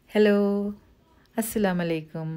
hello അസ്സലാമു അലൈക്കും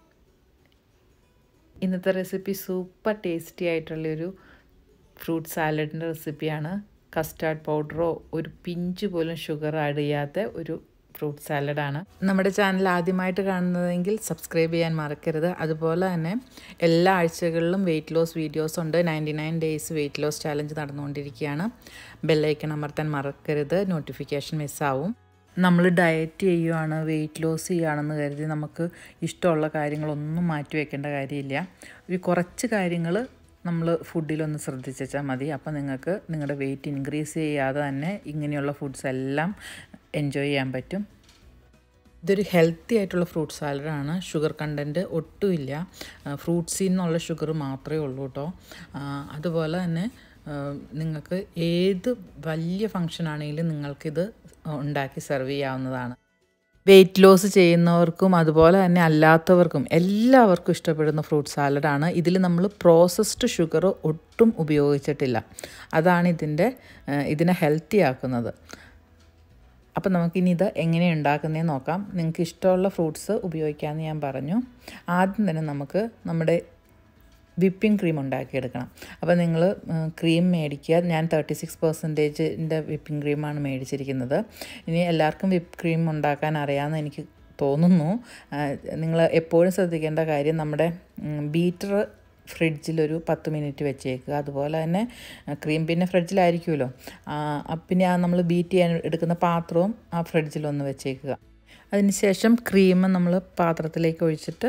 ഇന്നത്തെ റെസിപ്പി സൂപ്പർ ടേസ്റ്റി ആയിട്ടുള്ളൊരു ഫ്രൂട്ട് സാലഡിൻ്റെ റെസിപ്പിയാണ് കസ്റ്റാർഡ് പൗഡറോ ഒരു പിഞ്ച് പോലും ഷുഗർ ആഡ് ചെയ്യാത്ത ഒരു ഫ്രൂട്ട് സാലഡാണ് നമ്മുടെ ചാനൽ ആദ്യമായിട്ട് കാണുന്നതെങ്കിൽ സബ്സ്ക്രൈബ് ചെയ്യാൻ മറക്കരുത് അതുപോലെ തന്നെ എല്ലാ ആഴ്ചകളിലും വെയിറ്റ് ലോസ് വീഡിയോസ് ഉണ്ട് ninety nine days weight loss challenge നടന്നുകൊണ്ടിരിക്കുകയാണ് ബെല്ലൈക്കൺ അമർത്താൻ മറക്കരുത് നോട്ടിഫിക്കേഷൻ മിസ്സാവും നമ്മൾ ഡയറ്റ് ചെയ്യുകയാണ് വെയിറ്റ് ലോസ് ചെയ്യുകയാണെന്ന് കരുതി നമുക്ക് ഇഷ്ടമുള്ള കാര്യങ്ങളൊന്നും മാറ്റി വെക്കേണ്ട കാര്യമില്ല ഒരു കുറച്ച് കാര്യങ്ങൾ നമ്മൾ ഫുഡിലൊന്ന് ശ്രദ്ധിച്ചാൽ മതി അപ്പോൾ നിങ്ങൾക്ക് നിങ്ങളുടെ വെയിറ്റ് ഇൻക്രീസ് ചെയ്യാതെ തന്നെ ഇങ്ങനെയുള്ള ഫുഡ്സ് എല്ലാം എൻജോയ് ചെയ്യാൻ പറ്റും ഇതൊരു ഹെൽത്തി ആയിട്ടുള്ള ഫ്രൂട്ട് സാലഡാണ് ഷുഗർ കണ്ടൻറ്റ് ഒട്ടുമില്ല ഫ്രൂട്ട്സിൽ നിന്നുള്ള ഷുഗർ മാത്രമേ ഉള്ളൂ കേട്ടോ അതുപോലെ തന്നെ നിങ്ങൾക്ക് ഏത് വലിയ ഫങ്ഷൻ ആണെങ്കിലും നിങ്ങൾക്കിത് ഉണ്ടാക്കി സെർവ് ചെയ്യാവുന്നതാണ് വെയിറ്റ് ലോസ് ചെയ്യുന്നവർക്കും അതുപോലെ തന്നെ അല്ലാത്തവർക്കും എല്ലാവർക്കും ഇഷ്ടപ്പെടുന്ന ഫ്രൂട്ട് സാലഡാണ് ഇതിൽ നമ്മൾ പ്രോസസ്ഡ് ഷുഗർ ഒട്ടും ഉപയോഗിച്ചിട്ടില്ല അതാണ് ഇതിൻ്റെ ഇതിനെ ഹെൽത്തി ആക്കുന്നത് അപ്പം നമുക്കിനി ഇത് എങ്ങനെ ഉണ്ടാക്കുന്നതെന്ന് നോക്കാം നിങ്ങൾക്ക് ഇഷ്ടമുള്ള ഫ്രൂട്ട്സ് ഉപയോഗിക്കാമെന്ന് ഞാൻ പറഞ്ഞു ആദ്യം തന്നെ നമുക്ക് നമ്മുടെ വിപ്പിംഗ് ക്രീം ഉണ്ടാക്കിയെടുക്കണം അപ്പോൾ നിങ്ങൾ ക്രീം മേടിക്കുക ഞാൻ തേർട്ടി സിക്സ് പെർസെൻറ്റേജിൻ്റെ വിപ്പിംഗ് ക്രീമാണ് മേടിച്ചിരിക്കുന്നത് ഇനി എല്ലാവർക്കും വിപ്പ് ക്രീം ഉണ്ടാക്കാൻ അറിയാമെന്ന് എനിക്ക് തോന്നുന്നു നിങ്ങൾ എപ്പോഴും ശ്രദ്ധിക്കേണ്ട കാര്യം നമ്മുടെ ബീറ്റർ ഫ്രിഡ്ജിലൊരു പത്ത് മിനിറ്റ് വെച്ചേക്കുക അതുപോലെ തന്നെ ക്രീം പിന്നെ ഫ്രിഡ്ജിലായിരിക്കുമല്ലോ പിന്നെ ആ നമ്മൾ ബീറ്റ് ചെയ്യാൻ എടുക്കുന്ന പാത്രവും ആ ഫ്രിഡ്ജിലൊന്ന് വെച്ചേക്കുക അതിനുശേഷം ക്രീം നമ്മൾ പാത്രത്തിലേക്ക് ഒഴിച്ചിട്ട്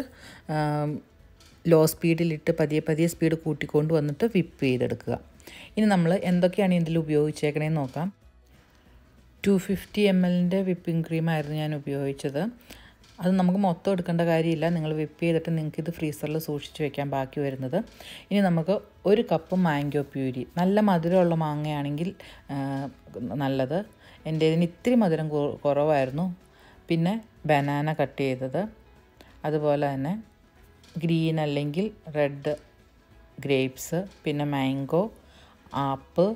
ലോ സ്പീഡിലിട്ട് പതിയെ പതിയെ സ്പീഡ് കൂട്ടിക്കൊണ്ട് വന്നിട്ട് വിപ്പ് ചെയ്തെടുക്കുക ഇനി നമ്മൾ എന്തൊക്കെയാണ് ഇതിൽ ഉപയോഗിച്ചേക്കണേന്ന് നോക്കാം ടു ഫിഫ്റ്റി എം എല്ലിൻ്റെ വിപ്പിംഗ് ക്രീമായിരുന്നു ഞാൻ ഉപയോഗിച്ചത് അത് നമുക്ക് മൊത്തം എടുക്കേണ്ട കാര്യമില്ല നിങ്ങൾ വിപ്പ് ചെയ്തിട്ട് നിങ്ങൾക്ക് ഇത് ഫ്രീസറിൽ സൂക്ഷിച്ച് വെക്കാൻ ബാക്കി വരുന്നത് ഇനി നമുക്ക് ഒരു കപ്പ് മാംഗോ പ്യൂരി നല്ല മധുരമുള്ള മാങ്ങയാണെങ്കിൽ നല്ലത് എൻ്റെ ഇതിന് ഇത്തിരി മധുരം കുറവായിരുന്നു പിന്നെ ബനാന കട്ട് ചെയ്തത് അതുപോലെ തന്നെ ഗ്രീൻ അല്ലെങ്കിൽ റെഡ് ഗ്രേപ്സ് പിന്നെ മാംഗോ ആപ്പ്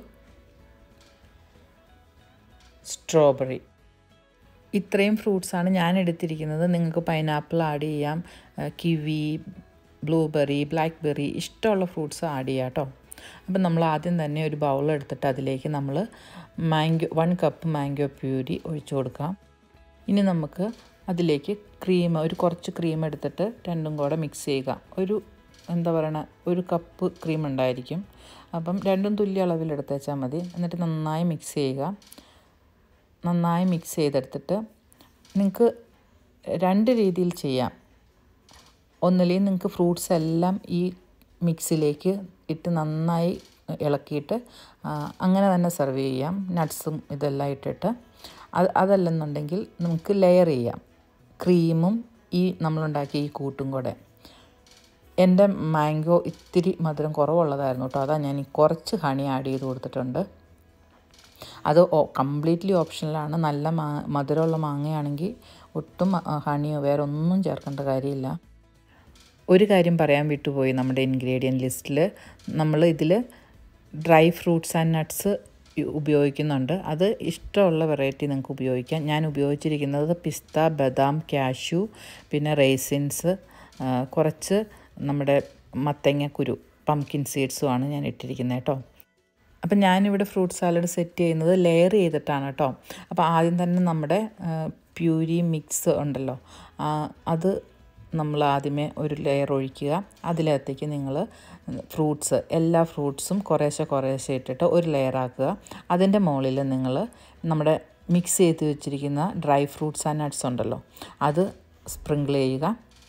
സ്ട്രോബെറി ഇത്രയും ഫ്രൂട്ട്സാണ് ഞാൻ എടുത്തിരിക്കുന്നത് നിങ്ങൾക്ക് പൈനാപ്പിൾ ആഡ് ചെയ്യാം കിവി ബ്ലൂബെറി ബ്ലാക്ക്ബെറി ഇഷ്ടമുള്ള ഫ്രൂട്ട്സ് ആഡ് ചെയ്യാം കേട്ടോ അപ്പം നമ്മൾ ആദ്യം തന്നെ ഒരു ബൗൾ എടുത്തിട്ട് അതിലേക്ക് നമ്മൾ mango one cup mango puree ഒഴിച്ചു കൊടുക്കാം ഇനി നമുക്ക് അതിലേക്ക് ക്രീം ഒരു കുറച്ച് ക്രീം എടുത്തിട്ട് രണ്ടും കൂടെ മിക്സ് ചെയ്യുക ഒരു എന്താ പറയണ ഒരു കപ്പ് ക്രീം ഉണ്ടായിരിക്കും അപ്പം രണ്ടും തുല്യ അളവിൽ എടുത്തേച്ചാൽ മതി എന്നിട്ട് നന്നായി മിക്സ് ചെയ്യുക നന്നായി മിക്സ് ചെയ്തെടുത്തിട്ട് നിങ്ങൾക്ക് രണ്ട് രീതിയിൽ ചെയ്യാം ഒന്നില്ലെങ്കിൽ നിങ്ങൾക്ക് ഫ്രൂട്ട്സ് എല്ലാം ഈ മിക്സിലേക്ക് ഇട്ട് നന്നായി ഇളക്കിയിട്ട് അങ്ങനെ തന്നെ സെർവ് ചെയ്യാം നട്ട്സും ഇതെല്ലാം ഇട്ടിട്ട് അത് അതല്ലെന്നുണ്ടെങ്കിൽ നമുക്ക് ലെയർ ചെയ്യാം ക്രീമും ഈ നമ്മളുണ്ടാക്കിയ ഈ കൂട്ടും കൂടെ എൻ്റെ മാംഗോ ഇത്തിരി മധുരം കുറവുള്ളതായിരുന്നു കേട്ടോ അതാ ഞാൻ കുറച്ച് ഹണി ആഡ് ചെയ്ത് കൊടുത്തിട്ടുണ്ട് അത് കംപ്ലീറ്റ്ലി ഓപ്ഷനിലാണ് നല്ല മാ മധുരമുള്ള മാങ്ങയാണെങ്കിൽ ഒട്ടും ഹണിയോ വേറെ ഒന്നും ചേർക്കേണ്ട കാര്യമില്ല ഒരു കാര്യം പറയാൻ വിട്ടുപോയി നമ്മുടെ ഇൻഗ്രീഡിയൻറ്റ് ലിസ്റ്റിൽ നമ്മൾ ഇതിൽ ഡ്രൈ ഫ്രൂട്ട്സ് ആൻഡ് നട്ട്സ് ഉപയോഗിക്കുന്നുണ്ട് അത് ഇഷ്ടമുള്ള വെറൈറ്റി നിങ്ങൾക്ക് ഉപയോഗിക്കാം ഞാൻ ഉപയോഗിച്ചിരിക്കുന്നത് പിസ്ത ബദാം കാഷ്യൂ പിന്നെ റേസിൻസ് കുറച്ച് നമ്മുടെ മത്തങ്ങക്കുരു പംകിൻ സീഡ്സുമാണ് ഞാൻ ഇട്ടിരിക്കുന്നത് കേട്ടോ അപ്പം ഞാനിവിടെ ഫ്രൂട്ട് സാലഡ് സെറ്റ് ചെയ്യുന്നത് ലെയർ ചെയ്തിട്ടാണ് കേട്ടോ അപ്പോൾ ആദ്യം തന്നെ നമ്മുടെ പ്യൂരി മിക്സ് ഉണ്ടല്ലോ അത് നമ്മൾ ആദ്യമേ ഒരു ലെയർ ഒഴിക്കുക അതിനകത്തേക്ക് നിങ്ങൾ ഫ്രൂട്ട്സ് എല്ലാ ഫ്രൂട്ട്സും കുറേശ്ശെ കുറേശ്ശെ ഇട്ടിട്ട് ഒരു ലെയർ ആക്കുക അതിൻ്റെ മുകളിൽ നിങ്ങൾ നമ്മുടെ മിക്സ് ചെയ്ത് വെച്ചിരിക്കുന്ന ഡ്രൈ ഫ്രൂട്ട്സ് ആൻഡ് നട്ട്സ് ഉണ്ടല്ലോ അത് സ്പ്രിങ്കിൾ ചെയ്യുക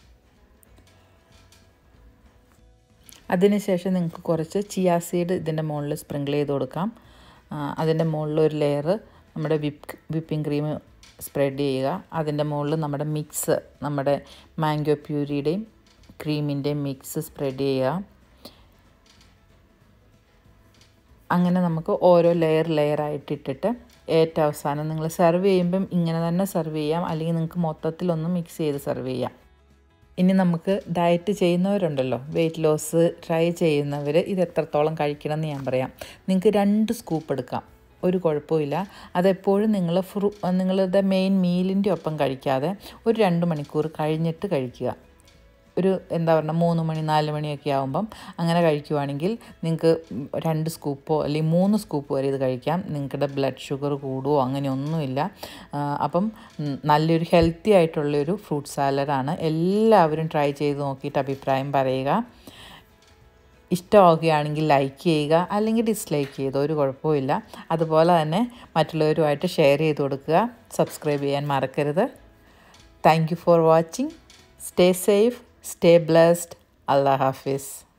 അതിനുശേഷം നിങ്ങൾക്ക് കുറച്ച് ചിയാ സീഡ് ഇതിൻ്റെ മുകളിൽ സ്പ്രിങ്കിൾ ചെയ്ത് കൊടുക്കാം അതിൻ്റെ മുകളിൽ ഒരു ലെയർ നമ്മുടെ വിപ്പ് വിപ്പിംഗ് ക്രീം സ്പ്രെഡ് ചെയ്യുക അതിൻ്റെ മുകളിൽ നമ്മുടെ മിക്സ് നമ്മുടെ മാംഗോ പ്യൂരിയുടെയും ക്രീമിൻ്റെയും മിക്സ് സ്പ്രെഡ് ചെയ്യുക അങ്ങനെ നമുക്ക് ഓരോ ലെയർ ലെയർ ആയിട്ട് ഇട്ടിട്ട് ഏറ്റവും അവസാനം നിങ്ങൾ സെർവ് ചെയ്യുമ്പം ഇങ്ങനെ തന്നെ സെർവ് ചെയ്യാം അല്ലെങ്കിൽ നിങ്ങൾക്ക് മൊത്തത്തിലൊന്ന് മിക്സ് ചെയ്ത് സെർവ് ചെയ്യാം ഇനി നമുക്ക് ഡയറ്റ് ചെയ്യുന്നവരുണ്ടല്ലോ വെയിറ്റ് ലോസ് ട്രൈ ചെയ്യുന്നവർ ഇത് എത്രത്തോളം കഴിക്കണം എന്ന് ഞാൻ പറയാം നിങ്ങൾക്ക് രണ്ട് സ്കൂപ്പ് എടുക്കാം ഒരു കുഴപ്പമില്ല അതെപ്പോഴും നിങ്ങൾ ഫ്രൂ നിങ്ങളുടെ മെയിൻ മീലിൻ്റെ ഒപ്പം കഴിക്കാതെ ഒരു രണ്ട് മണിക്കൂർ കഴിഞ്ഞിട്ട് കഴിക്കുക ഒരു എന്താ പറയുക മൂന്ന് മണി നാല് മണിയൊക്കെ ആകുമ്പം അങ്ങനെ കഴിക്കുവാണെങ്കിൽ നിങ്ങൾക്ക് രണ്ട് സ്കൂപ്പോ അല്ലെങ്കിൽ മൂന്ന് സ്കൂപ്പ് വരെ ഇത് കഴിക്കാം നിങ്ങളുടെ ബ്ലഡ് ഷുഗർ കൂടുവോ അങ്ങനെയൊന്നുമില്ല ആ, അപ്പം ഉം, നല്ലൊരു ഹെൽത്തി ആയിട്ടുള്ളൊരു ഫ്രൂട്ട് സാലഡാണ് എല്ലാവരും ട്രൈ ചെയ്ത് നോക്കിയിട്ട് അഭിപ്രായം പറയുക ഇഷ്ടമാവുകയാണെങ്കിൽ ലൈക്ക് ചെയ്യുക അല്ലെങ്കിൽ ഡിസ്ലൈക്ക് ചെയ്തോ ഒരു കുഴപ്പമില്ല അതുപോലെ തന്നെ മറ്റുള്ളവരുമായിട്ട് ഷെയർ ചെയ്ത് കൊടുക്കുക സബ്സ്ക്രൈബ് ചെയ്യാൻ മറക്കരുത് thank you for watching stay safe stay blessed അല്ലാ ഹാഫിസ്